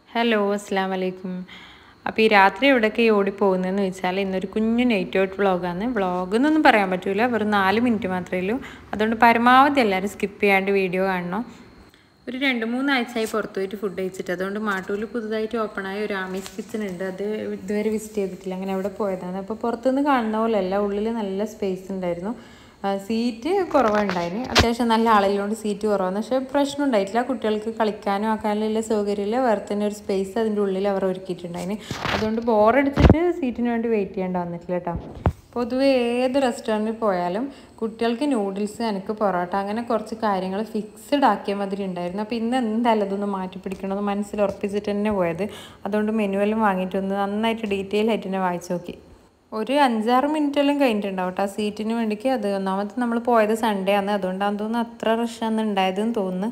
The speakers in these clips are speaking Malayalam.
ഹലോ അസ്സാം വലൈക്കും അപ്പോൾ ഈ രാത്രി എവിടെയൊക്കെ ഈ ഓടിപ്പോകുന്നതെന്ന് വെച്ചാൽ ഇന്നൊരു കുഞ്ഞു നൈറ്റ് ഔട്ട് വ്ളോഗാണ് വ്ളോഗ് എന്നൊന്നും പറയാൻ പറ്റില്ല വെറും നാല് മിനിറ്റ് മാത്രമേ ഉള്ളൂ അതുകൊണ്ട് പരമാവധി എല്ലാവരും സ്കിപ്പ് ചെയ്യാണ്ട് വീഡിയോ കാണണം ഒരു രണ്ട് മൂന്നാഴ്ചയായി പുറത്ത് പോയിട്ട് ഫുഡ് കഴിച്ചിട്ട് അതുകൊണ്ട് മാട്ടൂരിൽ പുതുതായിട്ട് ഓപ്പണായ ഒരു ആമീസ് കിച്ചൺ ഉണ്ട് അത് ഇതുവരെ വിസിറ്റ് ചെയ്തിട്ടില്ല അങ്ങനെ അവിടെ പോയതാണ് അപ്പോൾ പുറത്തുനിന്ന് കാണുന്ന പോലെയല്ല ഉള്ളിൽ നല്ല സ്പേസ് ഉണ്ടായിരുന്നു സീറ്റ് കുറവുണ്ടായിന് അത്യാവശ്യം നല്ല ആളുള്ളതുകൊണ്ട് സീറ്റ് കുറവാണ് പക്ഷേ പ്രശ്നം ഉണ്ടായിട്ടില്ല കുട്ടികൾക്ക് കളിക്കാനും ആക്കാനുള്ള സൗകര്യമില്ല വേറെ തന്നെ ഒരു സ്പേസ് അതിൻ്റെ ഉള്ളിൽ അവർ ഒരുക്കിയിട്ടുണ്ടായിന് അതുകൊണ്ട് ബോറടിച്ചിട്ട് സീറ്റിന് വേണ്ടി വെയിറ്റ് ചെയ്യേണ്ട വന്നിട്ടില്ല കേട്ടോ പൊതുവെ ഏത് റെസ്റ്റോറൻറ്റിൽ പോയാലും കുട്ടികൾക്ക് നൂഡിൽസ് എനിക്ക് പൊറോട്ട അങ്ങനെ കുറച്ച് കാര്യങ്ങൾ ഫിക്സ്ഡ് ആക്കിയ മാതിരി ഉണ്ടായിരുന്നു അപ്പോൾ ഇന്ന് എന്തായാലും അതൊന്ന് മാറ്റി പിടിക്കണമെന്ന് മനസ്സിൽ ഉറപ്പിച്ചിട്ട് തന്നെ പോയത് അതുകൊണ്ട് മെനുവെല്ലാം വാങ്ങിയിട്ടൊന്ന് നന്നായിട്ട് ഡീറ്റെയിൽ ആയിട്ട് തന്നെ വായിച്ചു നോക്കി ഒരു അഞ്ചാറ് മിനിറ്റെല്ലാം കഴിഞ്ഞിട്ടുണ്ടാവും കേട്ടോ ആ സീറ്റിന് വേണ്ടിക്ക് അത് ഒന്നാമത് നമ്മൾ പോയത് സൺഡേ ആണ് അതുകൊണ്ടാണെന്ന് തോന്നുന്നു അത്ര റഷാന്ന് ഉണ്ടായതെന്ന് തോന്നുന്നു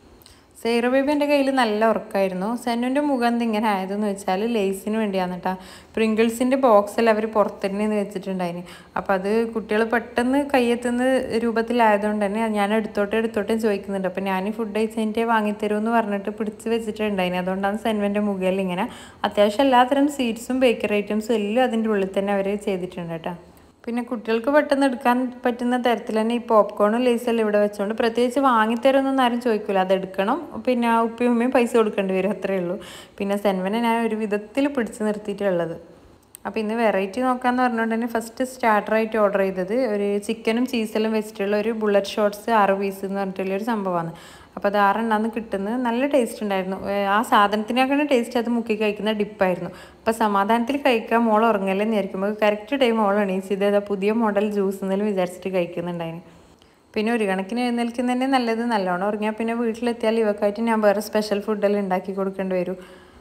സൈറ ബേബി എൻ്റെ കയ്യിൽ നല്ല ഉറക്കമായിരുന്നു സെന്നുൻ്റെ മുഖം എന്ത് ഇങ്ങനെ ആയതെന്ന് വെച്ചാൽ ലേസിന് വേണ്ടിയാണ് കേട്ടോ പ്രിങ്കിൾസിൻ്റെ ബോക്സിൽ അവർ പുറത്തുതന്നെ വെച്ചിട്ടുണ്ടായിന് അപ്പോൾ അത് കുട്ടികൾ പെട്ടെന്ന് കയ്യെത്തുന്ന രൂപത്തിലായതുകൊണ്ട് തന്നെ ഞാൻ എടുത്തോട്ടെ എടുത്തോട്ടെ ചോദിക്കുന്നുണ്ട് അപ്പോൾ ഞാൻ ഫുഡ് കഴിച്ചതിൻ്റെ വാങ്ങിത്തരുമെന്ന് പറഞ്ഞിട്ട് പിടിച്ച് വെച്ചിട്ടുണ്ടായിന് അതുകൊണ്ടാണ് സെൻവൻ്റെ മുഖയിൽ ഇങ്ങനെ അത്യാവശ്യം എല്ലാത്തരം സ്വീറ്റ്സും ബേക്കറി ഐറ്റംസും എല്ലാം അതിൻ്റെ ഉള്ളിൽ തന്നെ അവർ ചെയ്തിട്ടുണ്ട് കേട്ടോ പിന്നെ കുട്ടികൾക്ക് പെട്ടെന്ന് എടുക്കാൻ പറ്റുന്ന തരത്തിൽ തന്നെ ഈ പോപ്കോണും ലേസെല്ലാം ഇവിടെ വെച്ചുകൊണ്ട് പ്രത്യേകിച്ച് വാങ്ങിത്തരുമെന്നൊന്നും ആരും ചോദിക്കില്ല അത് എടുക്കണം പിന്നെ ആ ഉപ്പയും ഉമ്മയും പൈസ കൊടുക്കേണ്ടി വരും അത്രയേ ഉള്ളൂ പിന്നെ സെൻവനെ ഞാൻ ഒരു വിധത്തിൽ പിടിച്ച് നിർത്തിയിട്ടുള്ളത് അപ്പോൾ ഇന്ന് വെറൈറ്റി നോക്കാമെന്ന് പറഞ്ഞുകൊണ്ട് തന്നെ ഫസ്റ്റ് സ്റ്റാർട്ടറായിട്ട് ഓർഡർ ചെയ്തത് ഒരു ചിക്കനും ചീസെല്ലാം വെച്ചിട്ടുള്ള ഒരു ബുള്ളറ്റ് ഷോട്ട്സ് ആറ് പീസ് എന്ന് പറഞ്ഞിട്ടുള്ള ഒരു സംഭവമാണ് അപ്പോൾ അത് ആറെണ്ണാന്ന് കിട്ടുന്നത് നല്ല ടേസ്റ്റ് ഉണ്ടായിരുന്നു ആ സാധനത്തിനേക്കാളും ടേസ്റ്റ് അത് മുക്കി കഴിക്കുന്ന ഡിപ്പായിരുന്നു അപ്പോൾ സമാധാനത്തിൽ കഴിക്കാൻ മോൾ ഉറങ്ങല്ലെന്ന് വിചാരിക്കുമ്പോൾ കറക്റ്റ് ടൈം മോൾ എണീച്ചത് അതാ പുതിയ മോഡൽ ജ്യൂസ് എന്നെല്ലാം വിചാരിച്ചിട്ട് കഴിക്കുന്നുണ്ടായിരുന്നു പിന്നെ ഒരു കണക്കിന് എഴുന്നേൽക്കുന്നതന്നെ നല്ലത് നല്ലോണം ഉറങ്ങിയാൽ പിന്നെ വീട്ടിലെത്തിയാൽ ഇവക്കായിട്ട് ഞാൻ വേറെ സ്പെഷ്യൽ ഫുഡെല്ലാം ഉണ്ടാക്കി കൊടുക്കേണ്ടി വരും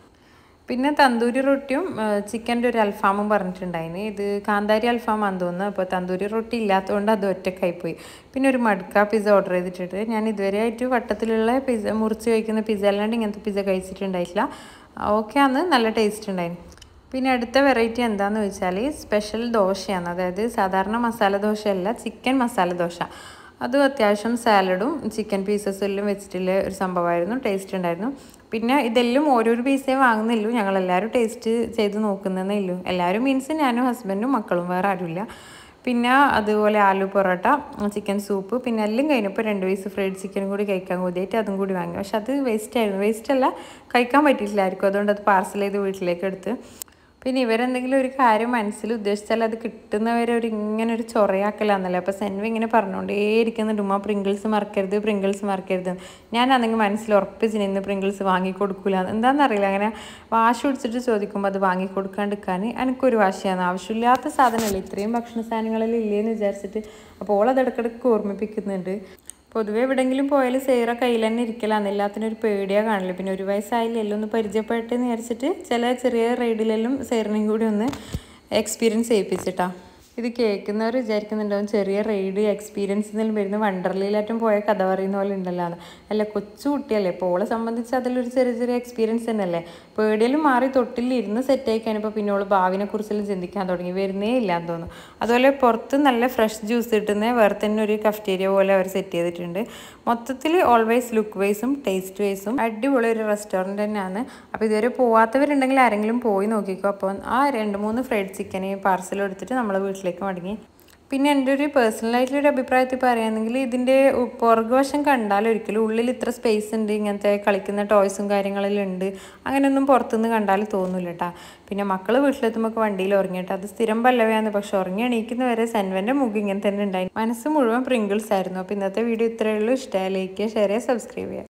പിന്നെ തന്തൂരി റൊട്ടിയും ചിക്കൻ്റെ ഒരു അൽഫാമും പറഞ്ഞിട്ടുണ്ടായിന് ഇത് കാന്താരി അൽഫാമാന്ന് തോന്നുന്നു അപ്പോൾ തന്തൂരി റൊട്ടി ഇല്ലാത്തതുകൊണ്ട് അത് ഒറ്റക്കായി പോയി പിന്നെ ഒരു മടുക്ക പിസ്സ ഓർഡർ ചെയ്തിട്ടുണ്ട് ഞാൻ ഇതുവരെ ആയിട്ട് വട്ടത്തിലുള്ള പിസ്സ മുറിച്ച് കഴിക്കുന്ന പിസ്സ അല്ലാണ്ട് ഇങ്ങനത്തെ പിസ്സ കഴിച്ചിട്ടുണ്ടായിട്ടില്ല ഓക്കെ ആണ് നല്ല ടേസ്റ്റ് ഉണ്ടായിരുന്നു പിന്നെ അടുത്ത വെറൈറ്റി എന്താണെന്ന് വെച്ചാൽ സ്പെഷ്യൽ ദോശയാണ് അതായത് സാധാരണ മസാല ദോശയല്ല ചിക്കൻ മസാല ദോശ അതും അത്യാവശ്യം സാലഡും ചിക്കൻ പീസസും എല്ലാം വെച്ചിട്ടുള്ള ഒരു സംഭവമായിരുന്നു ടേസ്റ്റ് ഉണ്ടായിരുന്നു പിന്നെ ഇതെല്ലാം ഓരോരോ പീസേ വാങ്ങുന്നില്ലൂ ഞങ്ങളെല്ലാവരും ടേസ്റ്റ് ചെയ്ത് നോക്കുന്നതേ ഇല്ലൂ എല്ലാവരും മീൻസ് ഞാനും ഹസ്ബൻഡും മക്കളും വേറെ ആരുമില്ല പിന്നെ അതുപോലെ ആലു പൊറോട്ട ചിക്കൻ സൂപ്പ് പിന്നെ എല്ലാം കഴിഞ്ഞപ്പോൾ രണ്ട് പീസ് ഫ്രൈഡ് ചിക്കനും കൂടി കഴിക്കാൻ കൂടിയായിട്ട് അതും കൂടി വാങ്ങി പക്ഷെ അത് വേസ്റ്റ് ആയിരുന്നു വേസ്റ്റ് അല്ല കഴിക്കാൻ പറ്റിയിട്ടില്ലായിരിക്കും അതുകൊണ്ട് അത് പാർസൽ ചെയ്ത് വീട്ടിലേക്ക് എടുത്ത് പിന്നെ ഇവരെന്തെങ്കിലും ഒരു കാര്യം മനസ്സിൽ ഉദ്ദേശിച്ചാൽ അത് കിട്ടുന്നവരെ ഒരു ഇങ്ങനെ ഒരു ചൊറയാക്കലാന്നല്ലേ അപ്പോൾ സെൻവ ഇങ്ങനെ പറഞ്ഞുകൊണ്ടേ ഇരിക്കുന്നുണ്ട് ഉമ്മ പ്രിങ്കിൾസ് മറക്കരുത് പ്രിങ്കിൾസ് മറക്കരുത് ഞാനാണെങ്കിൽ മനസ്സിൽ ഉറപ്പിച്ച് നിന്ന് പ്രിങ്കിൾസ് വാങ്ങിക്കൊടുക്കില്ല എന്താണെന്നറിയില്ല അങ്ങനെ വാശി പിടിച്ചിട്ട് ചോദിക്കുമ്പോൾ അത് വാങ്ങിക്കൊടുക്കാണ്ടിരിക്കാൻ എനിക്കൊരു വാശിയാണ് ആവശ്യമില്ലാത്ത സാധനമല്ലേ ഇത്രയും ഭക്ഷണ സാധനങ്ങളെല്ലാം ഇല്ലേന്ന് വിചാരിച്ചിട്ട് അപ്പോൾ ഓളത് ഇടയ്ക്കിടയ്ക്ക് ഓർമ്മിപ്പിക്കുന്നുണ്ട് പൊതുവെ എവിടെയെങ്കിലും പോയാൽ സേറ കയ്യിൽ തന്നെ ഇരിക്കലാന്ന് എല്ലാത്തിനും ഒരു പേടിയാണ് കാണില്ല പിന്നെ ഒരു വയസ്സായാലും എല്ലാം ഒന്ന് പരിചയപ്പെട്ടെന്ന് വിചാരിച്ചിട്ട് ചില ചെറിയ റൈഡിലെല്ലാം സേറിനെയും കൂടി ഒന്ന് എക്സ്പീരിയൻസ് ചെയ്യിപ്പിച്ചിട്ടാ ഇത് കേൾക്കുന്നവർ വിചാരിക്കുന്നുണ്ടാവും ചെറിയ റൈഡ് എക്സ്പീരിയൻസ് എന്തെങ്കിലും വരുന്ന വണ്ടർലയിലായിട്ടും പോയ കഥ പറയുന്ന പോലെ ഉണ്ടല്ലോ അല്ല കൊച്ചു കുട്ടിയല്ലേ അപ്പോൾ ഓളെ സംബന്ധിച്ച് അതിലൊരു ചെറിയ ചെറിയ എക്സ്പീരിയൻസ് തന്നെയല്ലേ പേടിയെല്ലാം മാറി തൊട്ടിൽ ഇരുന്ന് സെറ്റായി കഴിഞ്ഞപ്പോൾ പിന്നെ ഓള് ഭാവിനെ കുറിച്ചെല്ലാം ചിന്തിക്കാൻ തുടങ്ങി വരുന്നേ ഇല്ലാന്ന് തോന്നുന്നു അതുപോലെ പുറത്ത് നല്ല ഫ്രഷ് ജ്യൂസ് കിട്ടുന്ന വേറെ തന്നെ ഒരു കഫ്റ്റേരിയ പോലെ അവർ സെറ്റ് ചെയ്തിട്ടുണ്ട് മൊത്തത്തിൽ ഓൾവേസ് ലുക്ക് വൈസും ടേസ്റ്റ് വൈസും അടിപൊളി ഒരു റെസ്റ്റോറൻറ്റ് തന്നെയാണ് അപ്പോൾ ഇതുവരെ പോവാത്തവരുണ്ടെങ്കിൽ ആരെങ്കിലും പോയി നോക്കിക്കോ അപ്പോൾ ആ രണ്ട് മൂന്ന് ഫ്രൈഡ് ചിക്കന് പാർസൽ എടുത്തിട്ട് നമ്മളെ വീട്ടിലേക്ക് മടങ്ങി പിന്നെ എൻ്റെ ഒരു പേഴ്സണലായിട്ടുള്ളൊരു അഭിപ്രായത്തിൽ പറയുകയാണെങ്കിൽ ഇതിൻ്റെ പുറകുവശം കണ്ടാൽ ഒരിക്കലും ഉള്ളിൽ ഇത്ര സ്പേസ് ഉണ്ട് ഇങ്ങനത്തെ കളിക്കുന്ന ടോയ്സും കാര്യങ്ങളെല്ലാം ഉണ്ട് അങ്ങനെയൊന്നും പുറത്തുനിന്ന് കണ്ടാൽ തോന്നില്ല കേട്ടോ പിന്നെ മക്കൾ വീട്ടിലെത്തുമ്പോൾ വണ്ടിയിൽ ഉറങ്ങിയിട്ട് അത് സ്ഥിരം പല്ലവയാണ് പക്ഷെ ഉറങ്ങി എണീക്കുന്നവരെ സെൻവൻ്റെ മുഖം ഇങ്ങനെ തന്നെ ഉണ്ടായി മനസ്സ് മുഴുവൻ പ്രിങ്കിൾസ് ആയിരുന്നു അപ്പോൾ ഇന്നത്തെ വീഡിയോ ഇത്രയേ ഉള്ളൂ ഇഷ്ടമായി ലൈക്ക് ചെയ്യുക ഷെയർ ചെയ്യുക സബ്സ്ക്രൈബ് ചെയ്യുക